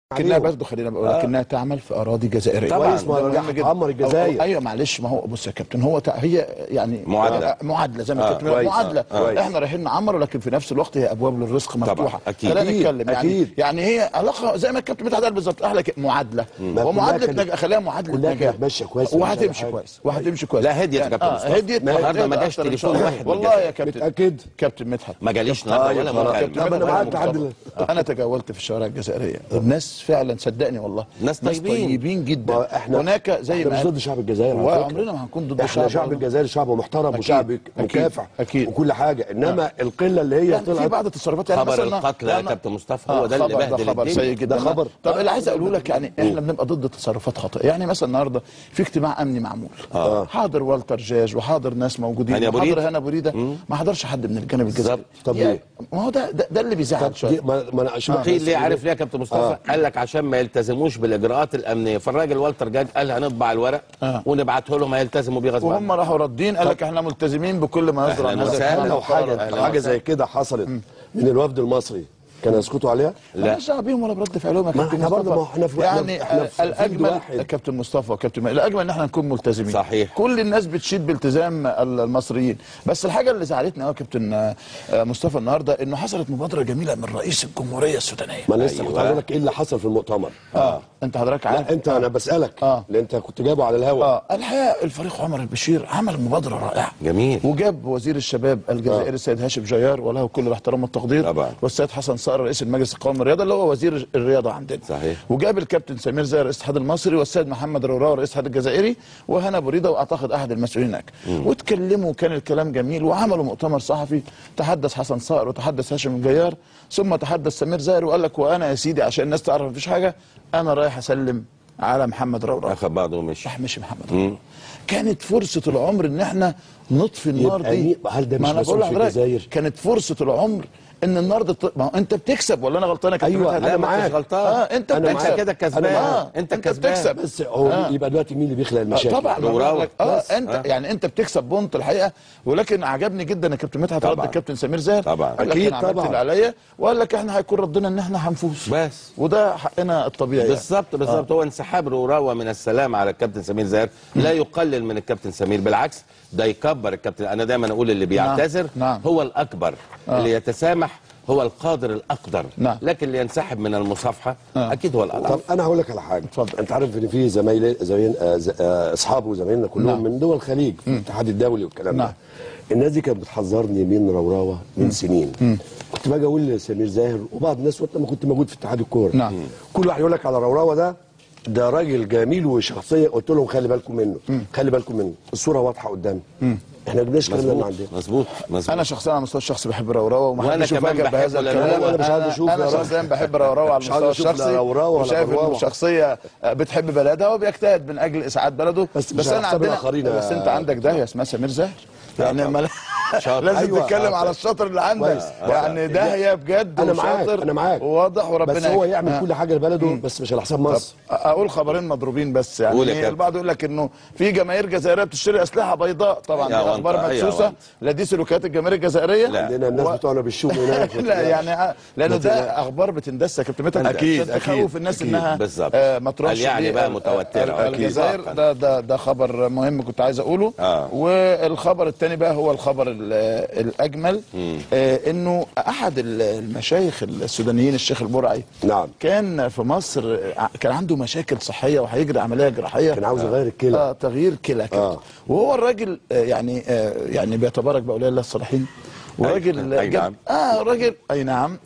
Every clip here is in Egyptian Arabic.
لكنها عليهم. برضه خلينا بقول لكنها تعمل في اراضي جزائريه طبعاً. كويس، ما ده راح مهم جدا. تعمر الجزائر. أو- أو- ايوه معلش ما هو بص يا كابتن هو تع- هي يعني معادلة. آه، معادله زي ما آه، كنت بقول، كويس. معادله آه، كويس. احنا رايحين نعمر ولكن في نفس الوقت هي ابواب للرزق مفتوحه أكيد. خلينا أكيد. نتكلم يعني أكيد. يعني هي علاقه زي ما الكابتن مدحت قال بالظبط احلى ك- معادله ما ومعادله كلها نج... خليها معادله كلها نجاح كانت ماشية كويس، مش وهتمشي أي حاجة. كويس وهتمشي كويس لا، هديت يا يعني- كابتن آه، مصطفى. هديت النهارده ما هديت جاش أكتر إن تليفون شاء الله. واحد من والله يا الجزائر. كابتن متأكد؟ كابتن مدحت ما جاليش كابتن- النهارده ولا خلاص. مكالمه طب أنا مدحت معاك مصطفى. لحد انا تجولت في الشوارع الجزائريه الناس فعلا صدقني والله ناس طيبين. طيبين جدا ما احنا- هناك زي احنا ما مش قال- ضد شعب الجزائر على فكرة. وعمرنا ما هنكون ضد احنا شعب برضه. الجزائر شعب محترم أكيد. وشعب أكيد. مكافح أكيد. وكل حاجه انما القله اللي هي يعني في طلعت بعض التصرفات يعني خبر مثلا القتل يا يعني- كابتن مصطفى هو ده اللي خبر بهدل ده خبر الدنيا. سيء جدا ده خبر. طب اللي عايز اقوله لك يعني احنا بنبقى ضد تصرفات خاطئه يعني مثلا النهارده في اجتماع امني معمول آه. حاضر والتر جاج وحاضر ناس موجودين هاني أبو وحاضر ريدة. هنا بريده ما حضرش حد من الجانب الجزائري بالظبط. طب يعني ليه؟ ما هو ده ده, ده اللي بيزعل دي شويه ما ما انا اشرح قيل بس ليه عارف ليه يا كابتن مصطفى آه. قال لك عشان ما يلتزموش بالاجراءات الامنيه فالراجل والتر جاج قال هنطبع الورق آه. ونبعته لهم هيلتزموا بيه غصب وهم عنهم راحوا ردين قال لك احنا ملتزمين بكل ما يصدر عن أهلاً هذا وسهلاً. الكلام لو وقرار. حاجه حاجه زي كده حصلت من الوفد المصري كانوا يسكتوا عليها لا. مالناش دعوه بيهم ولا برد فعلهم يا ما كابتن احنا برضه مصطفى. ما احنا في- يعني احنا في- في فيلد الاجمل واحد. كابتن مصطفى وكابتن ماهر، الاجمل ان احنا نكون ملتزمين صحيح. كل الناس بتشيد بالتزام المصريين بس الحاجه اللي زعلتني قوي يا كابتن آه، مصطفى النهارده انه حصلت مبادره جميله من رئيس الجمهوريه السودانيه ما أنا لسه كنت أيوة. هقول لك ايه اللي حصل في المؤتمر اه انت حضرتك عارف لا انت انا بسالك آه. لان انت كنت جايبه على الهوا اه الحقيقه الفريق عمر البشير عمل مبادره رائعه جميل. وجاب وزير الشباب الجزائري السيد هاشم جيار وله كل الاحترام والتقدير طبعا. والسيد حسن صقر رئيس المجلس القومي للرياضه اللي هو وزير الرياضه عندنا صحيح. وجاب الكابتن سمير زاهر رئيس الاتحاد المصري والسيد محمد روراو رئيس الاتحاد الجزائري وهنا بريده واعتقد احد المسؤولين هناك واتكلموا وكان الكلام جميل وعملوا مؤتمر صحفي تحدث حسن صقر وتحدث هاشم جيار ثم تحدث سمير زاهر وقال لك وانا يا سيدي عشان الناس تعرف مفيش حاجه انا رايح اسلم على محمد روراو اخذ بعضه ومشي راح مشي محمد رمضان. كانت فرصة العمر ان احنا نطفي النار يبقى دي مين- هل ده ما مش أنا مسؤول بقول في لحضرتك، الجزائر؟ كانت فرصة العمر ان النار دي ت- ما هو انت بتكسب ولا انا غلطان يا كابتن أيوة، مدحت؟ أنا لا ما معاك. انتش غلطان اه انت أنا بتكسب معاك. كده كسبان. آه. أنت انت كسبان. بتكسب بس هو آه. يبقى دلوقتي مين اللي بيخلق آه، المشاكل طبعا روراوة. بقول لك، اه بس. انت آه. يعني انت بتكسب بونت الحقيقه ولكن عجبني جدا يا كابتن مدحت رد طبعا. الكابتن سمير زاهر طبعا. قال لك أكيد انا عملت طبعا. اللي عليا وقال لك احنا هيكون ردنا ان احنا هنفوز بس. وده حقنا الطبيعي يعني. بالظبط بالظبط هو انسحاب روراوة من السلام على الكابتن سمير زاهر لا يقلل من الكابتن سمير بالعكس ده يكبر الكابتن انا دايما اقول اللي بيعتذر نعم. هو الاكبر اللي يتسامح هو القادر الاقدر نعم. لكن اللي ينسحب من المصافحه آه. اكيد هو الاضعف طب انا هقول لك على حاجه اتفضل. انت عارف ان في زمايلي زمايل آه، ز- آه، اصحابي وزمايلنا كلهم نعم. من دول الخليج في الاتحاد الدولي والكلام نعم. ده الناس دي كانت بتحذرني من روراوه من سنين كنت باجي اقول لسمير زاهر وبعض الناس وقت ما كنت موجود في اتحاد الكوره نعم. كل واحد يقول لك على روراوه ده ده راجل جميل وشخصيه قلت لهم خلي بالكم منه خلي بالكم منه الصوره واضحه قدامي احنا ما جبناش الكلام ده من مظبوط عندنا مظبوط مظبوط انا شخصيا على المستوى الشخصي بحب روراوه وما وأنا حدش كمان يفاجئ بحبه بهذا لأن الكلام هو- أنا مش عايز أشوف انا لا شخصيا بحب روراوه على مش عايز المستوى أشوف لا الشخصي روراوة ولا وشايف بروراوة. انه شخصيه بتحب بلدها وبيجتهد من اجل اسعاد بلده بس مش بس على انا حساب عندنا الآخرين بس يا انت عندك داهيه اسمها سمير زاهر يعني ما شاطر. لازم أيوة. تتكلم على الشاطر اللي عندك كويس. يعني داهيه بجد انا معاك وشاطر انا معاك وواضح وربنا بس هو يكرم. يعمل آه. كل حاجه لبلده بس مش على حساب مصر اقول خبرين مضروبين بس يعني قول يا إيه، كابتن. البعض يقول لك انه في جماهير جزائريه بتشتري اسلحه بيضاء طبعا يا دي وانت، اخبار يا مدسوسه وانت. لا دي سلوكيات الجماهير الجزائريه لا. عندنا الناس و- بتوعنا بالشوم هناك لا يعني آه، لانه ما ده تقلقش. اخبار بتندس يا كابتن مدحت أكيد، عشان أكيد، تخوف الناس أكيد، انها بالظبط. آه، ما تروحش قال يعني دي- بقى ال- متوترة، ال- أكيد، الجزائر طبعاً. ده ده ده خبر مهم كنت عايز اقوله آه. والخبر الثاني بقى هو الخبر ال- الاجمل آه، انه احد ال- المشايخ السودانيين الشيخ البرعي نعم. كان في مصر ع- كان عنده مشاكل صحيه وهيجري عمليه جراحيه كان عاوز يغير الكلى. اه تغيير كلى كده آه. وهو الراجل آه، يعني آه، يعني بيتبارك باولياء الله الصالحين وراجل أي جاب- نعم. اه راجل اي نعم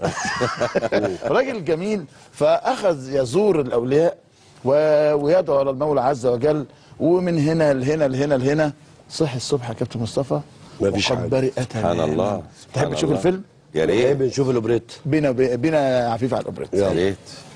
راجل جميل فاخذ يزور الاولياء و- ويدعو على المولى عز وجل ومن هنا لهنا لهنا لهنا صحي الصبح يا كابتن مصطفى ما فيش وقد حاجة. برئ سبحان الله تحب سبحان تشوف الله. الفيلم؟ يا ايه ريت بنشوف الاوبريت بينا بينا عفيف على الاوبريت يا ريت